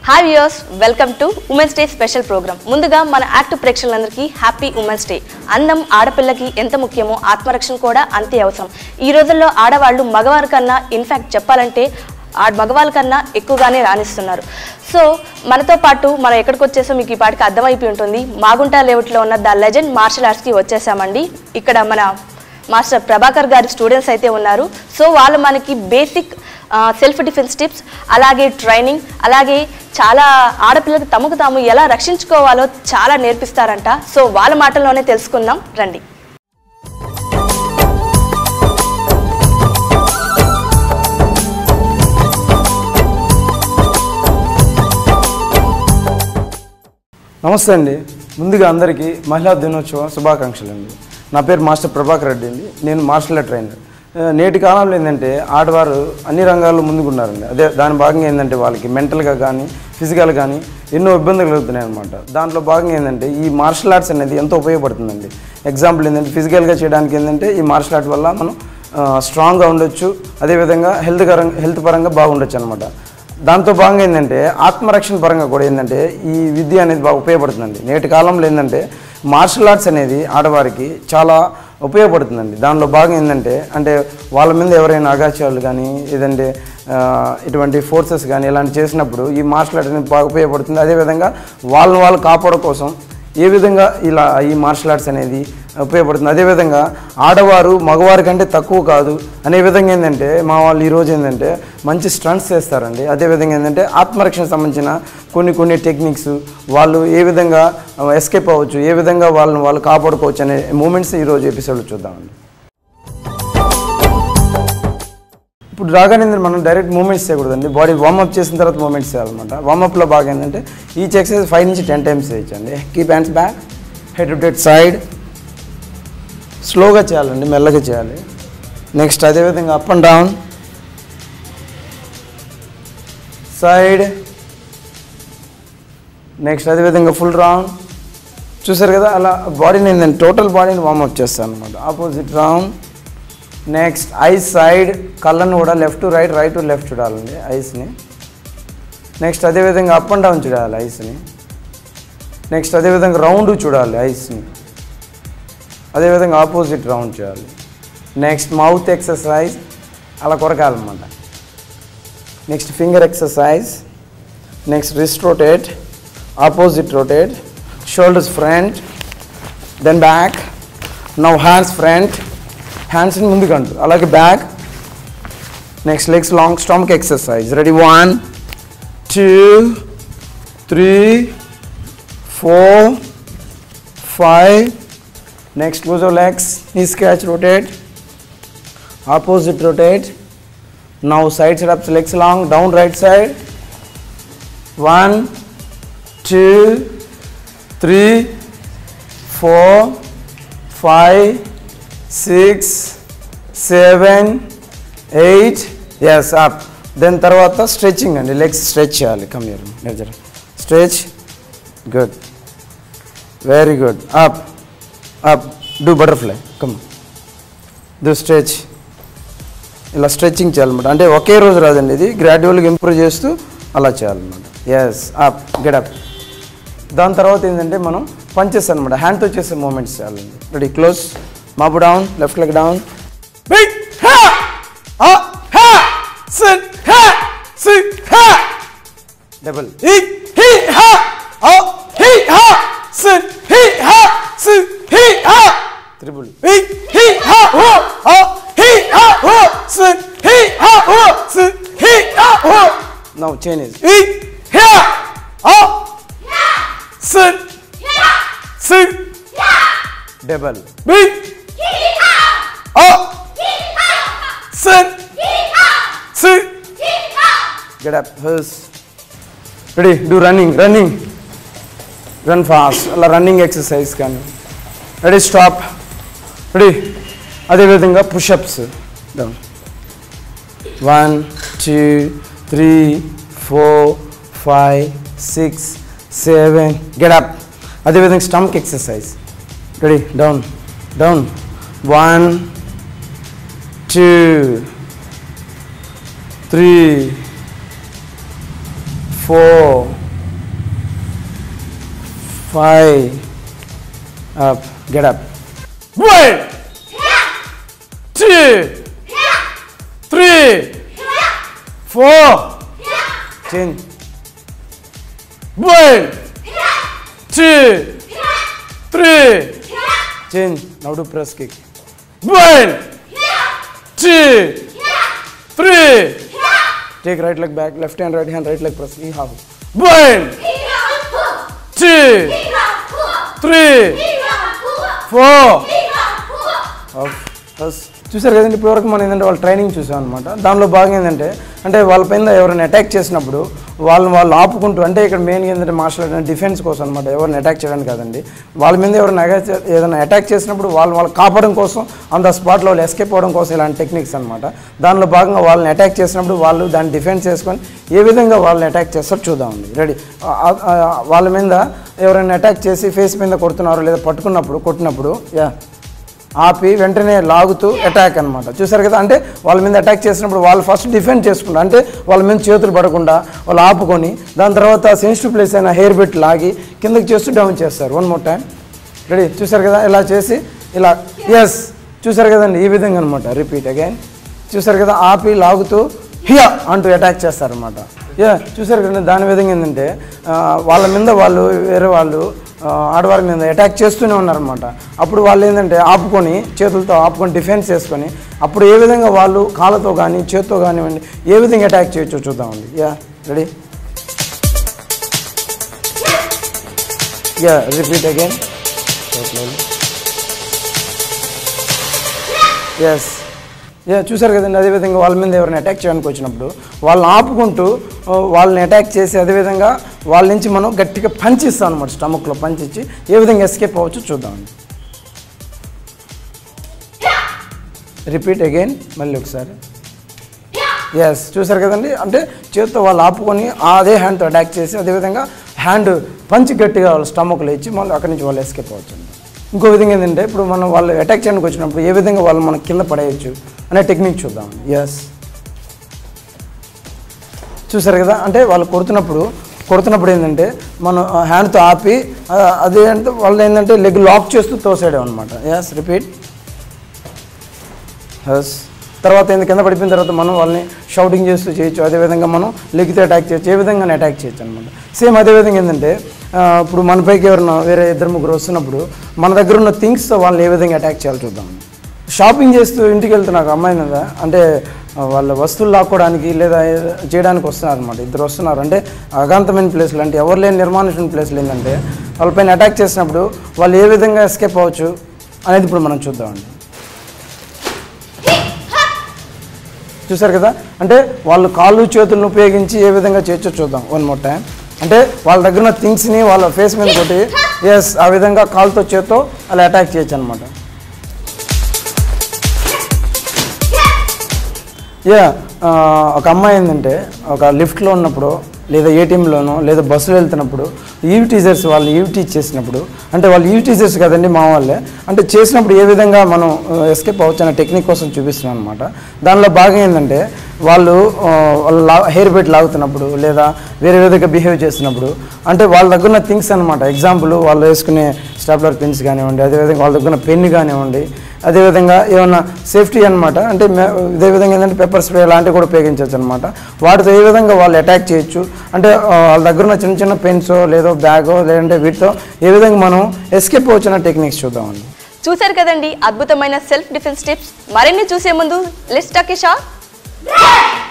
Hi viewers welcome to women's day special program ముందుగా మన active ప్రేక్షకులందరికీ హ్యాపీ ఉమెన్స్ డే అందం ఆడపిల్లకి ఎంత ముఖ్యమో ఆత్మరక్షణ కూడా అంతే అవసరం ఈ రోజుల్లో ఆడవాళ్ళు మగవారి కన్నా ఇన్ఫ్యాక్ట్ చెప్పాలంటే ఆ మగవాళ్ళ కన్నా ఎక్కువగానే రాణిస్తున్నారు సో మనతో పాటు మనం ఎక్కడికి వచ్చేసో మీకు ఈ పాటికి అర్థమైపోయి ఉంటుంది మాగుంట లేఅవుట్లో ఉన్న ద లెజెండ్ మార్షల్ ఆర్ట్స్కి వచ్చేసామండి ఇక్కడ మన మాస్టర్ ప్రభాకర్ గారి స్టూడెంట్స్ అయితే ఉన్నారు సో వాళ్ళు మనకి బేసిక్ సెల్ఫ్ డిఫెన్స్ టిప్స్ అలాగే ట్రైనింగ్ అలాగే చాలా ఆడపిల్లలకు తమకు తాము ఎలా రక్షించుకోవాలో చాలా నేర్పిస్తారంట సో వాళ్ళ మాటల్లోనే తెలుసుకుందాం రండి నమస్తే అండి ముందుగా అందరికీ మహిళా దినోత్సవ శుభాకాంక్షలు అండి నా పేరు మాస్టర్ ప్రభాకర్ రెడ్డి అండి నేను మార్షల్ ఆర్ట్ ట్రైనర్ ఆ, నేటి కాలంలో ఏంటంటే ఆడవారు అన్ని రంగాల్లో ముందుకున్నారండి అదే దాని భాగంగా ఏంటంటే వాళ్ళకి మెంటల్గా కానీ ఫిజికల్ కానీ ఎన్నో ఇబ్బందులు కలుగుతున్నాయి అనమాట దాంట్లో భాగంగా ఏంటంటే ఈ మార్షల్ ఆర్ట్స్ అనేది ఎంతో ఉపయోగపడుతుందండి ఎగ్జాంపుల్ ఏంటంటే ఫిజికల్గా చేయడానికి ఏంటంటే ఈ మార్షల్ ఆర్ట్ వల్ల మనం స్ట్రాంగ్గా ఉండొచ్చు అదేవిధంగా హెల్త్ కరంగా హెల్త్ పరంగా బాగుండొచ్చు అనమాట దాంతో భాగంగా ఏంటంటే ఆత్మరక్షణ పరంగా కూడా ఏంటంటే ఈ విద్య అనేది బాగా ఉపయోగపడుతుందండి నేటి కాలంలో ఏంటంటే మార్షల్ ఆర్ట్స్ అనేది ఆడవారికి చాలా ఉపయోగపడుతుందండి దానిలో భాగం ఏంటంటే అంటే వాళ్ళ మీద ఎవరైనా అగాచాలు కానీ ఏదంటే ఆ, ఇటువంటి ఫోర్సెస్ కానీ ఇలాంటి చేసినప్పుడు ఈ మార్షల్ ఆర్ట్ అనేది బాగా ఉపయోగపడుతుంది అదేవిధంగా వాళ్ళని వాళ్ళు కాపాడడం కోసం ఏ విధంగా ఇలా ఈ మార్షల్ ఆర్ట్స్ అనేది ఉపయోగపడుతుంది అదేవిధంగా ఆడవారు మగవారి కంటే తక్కువ కాదు అనే విధంగా ఏంటంటే మా వాళ్ళు ఈరోజు ఏంటంటే మంచి స్టంట్స్ చేస్తారండి అదేవిధంగా ఏంటంటే ఆత్మరక్షణకు సంబంధించిన కొన్ని కొన్ని టెక్నిక్స్ వాళ్ళు ఏ విధంగా ఎస్కేప్ అవ్వచ్చు ఏ విధంగా వాళ్ళని వాళ్ళు కాపాడుకోవచ్చు అనే మూమెంట్స్ ఈరోజు ఎపిసోడ్లో చూద్దామండి ఇప్పుడు రాగానే మనం డైరెక్ట్ మూమెంట్స్ చేయకూడదండి బాడీ వార్మప్ చేసిన తర్వాత మూమెంట్స్ చేయాలన్నమాట వార్మప్లో బాగా ఏంటంటే ఈచ్ ఎక్సర్సైజ్ ఫైవ్ నుంచి టెన్ టైమ్స్ చేయొచ్చండి keep hands back head dead side స్లోగా చేయాలండి మెల్లగా చేయాలి నెక్స్ట్ అదేవిధంగా up and down side next అదేవిధంగా ఫుల్ రౌండ్ చూసారు కదా అలా బాడీని ఏంటంటే టోటల్ బాడీని వార్మప్ చేస్తాను అనమాట opposite round next eyes side కళ్ళను కూడా left to right right to left చూడాలండి ఐస్ని నెక్స్ట్ అదేవిధంగా అప్ అండ్ డౌన్ చూడాలి ఐస్ని నెక్స్ట్ అదేవిధంగా రౌండ్ చూడాలి ఐస్ని అదేవిధంగా ఆపోజిట్ రౌండ్ చేయాలి నెక్స్ట్ మౌత్ ఎక్సర్సైజ్ అలా కొరకాలన్నమాట next finger exercise next wrist rotate opposite rotate shoulders front then back now hands front హ్యాండ్స్ని ముందుకు అంటు అలాగే back next legs long stomach exercise ready one two three four five next close your legs knees catch rotate opposite rotate now side sit ups legs long down right side one two three four five six seven eight yes up then తర్వాత stretching అండి legs stretch చేయాలి come ear stretch good very good up up do butterfly come do stretch ఇలా stretching చేయాలన్నమాట అంటే ఒకే రోజు రాదండి ఇది గ్రాడ్యువల్గా ఇంప్రూవ్ చేస్తూ అలా చేయాలన్నమాట ఎస్ అప్ గెడప్ దాని తర్వాత ఏంటంటే మనం పంచెస్ అనమాట హ్యాండ్తో చేసే మూమెంట్స్ చేయాలండి రెడీ క్లోజ్ మాపు down left leg down double triple now Chinese double get up first ready do running running run fast అలా రన్నింగ్ ఎక్సర్సైజ్ కానీ రెడీ స్టాప్ రెడీ అదేవిధంగా pushups down one two three four five six seven get up అదేవిధంగా stomach exercise ready down down one two three four, five, up, get up. One, two, three, four, change. One, two, three, change. Now do press kick. One, two, three. Take right leg back, left hand, right hand, right leg press. Knee half. One, two, three, four. Up. Press. చూసారు కదండి ఇప్పటివరకు మనం ఏంటంటే వాళ్ళ training చూసాం అనమాట దానిలో భాగం ఏంటంటే అంటే వాళ్ళ పైన ఎవరైనా అటాక్ చేసినప్పుడు వాళ్ళని వాళ్ళు ఆపుకుంటూ అంటే ఇక్కడ మెయిన్గా ఏంటంటే మార్షల్ ఆర్ట్ డిఫెన్స్ కోసం అనమాట ఎవరిని అటాక్ చేయడానికి కాదండి వాళ్ళ మీద ఎవరైనా attack చే- ఏదైనా అటాక్ చేసినప్పుడు వాళ్ళు వాళ్ళు కాపాడడం కోసం ఆన్ ద స్పాట్లో వాళ్ళు ఎస్కేప్ అవ్వడం కోసం ఇలాంటి టెక్నిక్స్ అనమాట దానిలో భాగంగా వాళ్ళని అటాక్ చేసినప్పుడు వాళ్ళు దాన్ని డిఫెన్స్ చేసుకొని ఏ విధంగా వాళ్ళని అటాక్ చేస్తారో చూద్దామండి రెడీ వాళ్ళ మీద ఎవరైనా అటాక్ చేసి ఫేస్ మీద కొడుతున్నారు లేదా పట్టుకున్నప్పుడు కొట్టినప్పుడు యా ఆపి వెంటనే లాగుతూ అటాక్ అనమాట చూసారు కదా అంటే వాళ్ళ మీద అటాక్ చేసినప్పుడు వాళ్ళు ఫస్ట్ డిఫెండ్ చేసుకుంటారు అంటే వాళ్ళ మీద చేతులు పడకుండా వాళ్ళు ఆపుకొని దాని తర్వాత సెన్సిటివ్ ప్లేస్ అయిన హెయిర్ బెట్ లాగి కిందకి చేస్తూ డౌన్ చేస్తారు వన్ మోర్ టైం రెడీ చూసారు కదా ఇలా చేసి ఇలా ఎస్ చూసారు కదండి ఈ విధంగా అనమాట రిపీట్ అగైన్ చూసారు కదా ఆపి లాగుతూ హియా అంటూ అటాక్ చేస్తారనమాట యా చూసారు కదండి దాని విధంగా ఏంటంటే ఆ, వాళ్ళ మీద వాళ్ళు వేరే వాళ్ళు ఆ, ఆడవారి మీద అటాక్ చేస్తూనే ఉన్నారనమాట అప్పుడు వాళ్ళు ఏంటంటే ఆపుకొని చేతులతో ఆపుకొని డిఫెన్స్ చేసుకొని అప్పుడు ఏ విధంగా వాళ్ళు కాళ్ళతో కానీ చేత్తో కానివ్వండి ఏ విధంగా అటాక్ చేయొచ్చో చూద్దామండి yeah ready yeah repeat again yes yeah చూసారు కదండి అదేవిధంగా వాళ్ళ మీద ఎవరైనా అటాక్ చేయడానికి వచ్చినప్పుడు వాళ్ళని ఆపుకుంటూ ఆ, వాళ్ళని అటాక్ చేసి అదేవిధంగా వాళ్ళ నుంచి మనం గట్టిగా పంచ్ ఇస్తాం అనమాట స్టమక్లో పంచ్ ఇచ్చి ఏ విధంగా ఎస్కేప్ అవ్వచ్చు చూద్దామండి రిపీట్ అగైన్ మళ్ళీ ఒకసారి ఎస్ చూసారు కదండి అంటే చేత్తో వాళ్ళు ఆపుకొని అదే హ్యాండ్తో అటాక్ చేసి అదేవిధంగా హ్యాండ్ పంచి గట్టిగా వాళ్ళ స్టమక్లో ఇచ్చి మళ్ళీ అక్కడి నుంచి వాళ్ళు ఎస్కేప్ అవ్వచ్చు ఇంకో విధంగా ఏంటంటే ఇప్పుడు మనం వాళ్ళు అటాక్ చేయడానికి వచ్చినప్పుడు ఏ విధంగా వాళ్ళు మనం కింద పడేయచ్చు అనే టెక్నిక్ చూద్దాం ఎస్ చూసారు కదా అంటే వాళ్ళు కొడుతున్నప్పుడు కొడుతున్నప్పుడు ఏంటంటే మనం హ్యాండ్తో ఆపి ఆ, అదే అంటే వాళ్ళు ఏంటంటే లెగ్ లాక్ చేస్తూ తోసేయడం అనమాట ఎస్ రిపీట్ ఎస్ తర్వాత ఏంది కింద పడిపోయిన తర్వాత మనం వాళ్ళని షౌటింగ్ చేస్తూ చేయొచ్చు అదేవిధంగా మనం లెగ్తో అటాక్ చేయొచ్చు ఏ విధంగా అటాక్ చేయొచ్చు అనమాట సేమ్ అదేవిధంగా ఏంటంటే ఆ, ఇప్పుడు మన పైకి ఎవరైనా వేరే ఇద్దరు ముగ్గురు వస్తున్నప్పుడు మన దగ్గర ఉన్న థింగ్స్తో వాళ్ళని ఏ విధంగా అటాక్ చేయాలో చూద్దాం షాపింగ్ చేస్తూ ఇంటికి వెళ్తున్న ఒక అమ్మాయి మీద అంటే ఆ, వాళ్ళ వస్తువులు లాక్కోవడానికి లేదా ఏ- చేయడానికి వస్తున్నారు అనమాట ఇద్దరు వస్తున్నారు అంటే అగాంతమైన ప్లేస్లు అంటే ఎవరు లేని నిర్మానుషమైన ప్లేస్లు ఏంటంటే వాళ్ళపైన అటాక్ చేసినప్పుడు వాళ్ళు ఏ విధంగా ఎస్కేప్ అవ్వచ్చు అనేది ఇప్పుడు మనం చూద్దామండి చూసారు కదా అంటే వాళ్ళు కాళ్ళు చేతులను ఉపయోగించి ఏ విధంగా చేయొచ్చో చూద్దాం వన్ మోర్ టైం అంటే వాళ్ళ దగ్గర ఉన్న థింగ్స్ని వాళ్ళ ఫేస్ మీద కొట్టి ఎస్ ఆ విధంగా కాలుతో చేత్తో అలా అటాక్ చేయొచ్చు అనమాట యా ఒక అమ్మాయి ఏంటంటే ఒక లిఫ్ట్లో ఉన్నప్పుడు లేదా ఏటీఎంలోనో లేదా బస్సులో వెళ్తున్నప్పుడు ఈవ్ టీజర్స్ వాళ్ళు ఈవ్ టీచ్ చేసినప్పుడు అంటే వాళ్ళు ఈవ్ టీచర్స్ కదండి మా వాళ్ళే అంటే చేసినప్పుడు ఏ విధంగా మనం ఎస్కేప్ అవ్వచ్చు అనే టెక్నిక్ కోసం చూపిస్తున్నాం అనమాట దానిలో భాగం ఏంటంటే వాళ్ళు ఆ, వాళ్ళు లా హెయిర్ బెట్ లాగుతున్నప్పుడు లేదా వేరే విధంగా బిహేవ్ చేస్తున్నప్పుడు అంటే వాళ్ళ దగ్గర ఉన్న థింగ్స్ అనమాట ఎగ్జాంపుల్ వాళ్ళు వేసుకునే స్టాప్లర్ పెన్స్ కానివ్వండి అదేవిధంగా వాళ్ళ దగ్గర ఉన్న పెన్ కానివ్వండి అదేవిధంగా ఏమన్నా సేఫ్టీ అనమాట అంటే మే- ఇదే విధంగా ఏంటంటే పెప్పర్ స్ప్రే లాంటివి కూడా ఉపయోగించవచ్చు అనమాట వాటితో ఏ విధంగా వాళ్ళు అటాక్ చేయొచ్చు అంటే ఆ, వాళ్ళ దగ్గర ఉన్న చిన్న చిన్న పెన్సో లేదో బ్యాగో లేదంటే వీటితో ఏ విధంగా మనం ఎస్కేప్ వచ్చిన టెక్నిక్స్ చూద్దామండి చూశారు కదండి అద్భుతమైన సెల్ఫ్ డిఫెన్స్ టిప్స్ మరిన్ని చూసే ముందు లెట్స్ టాక్ షా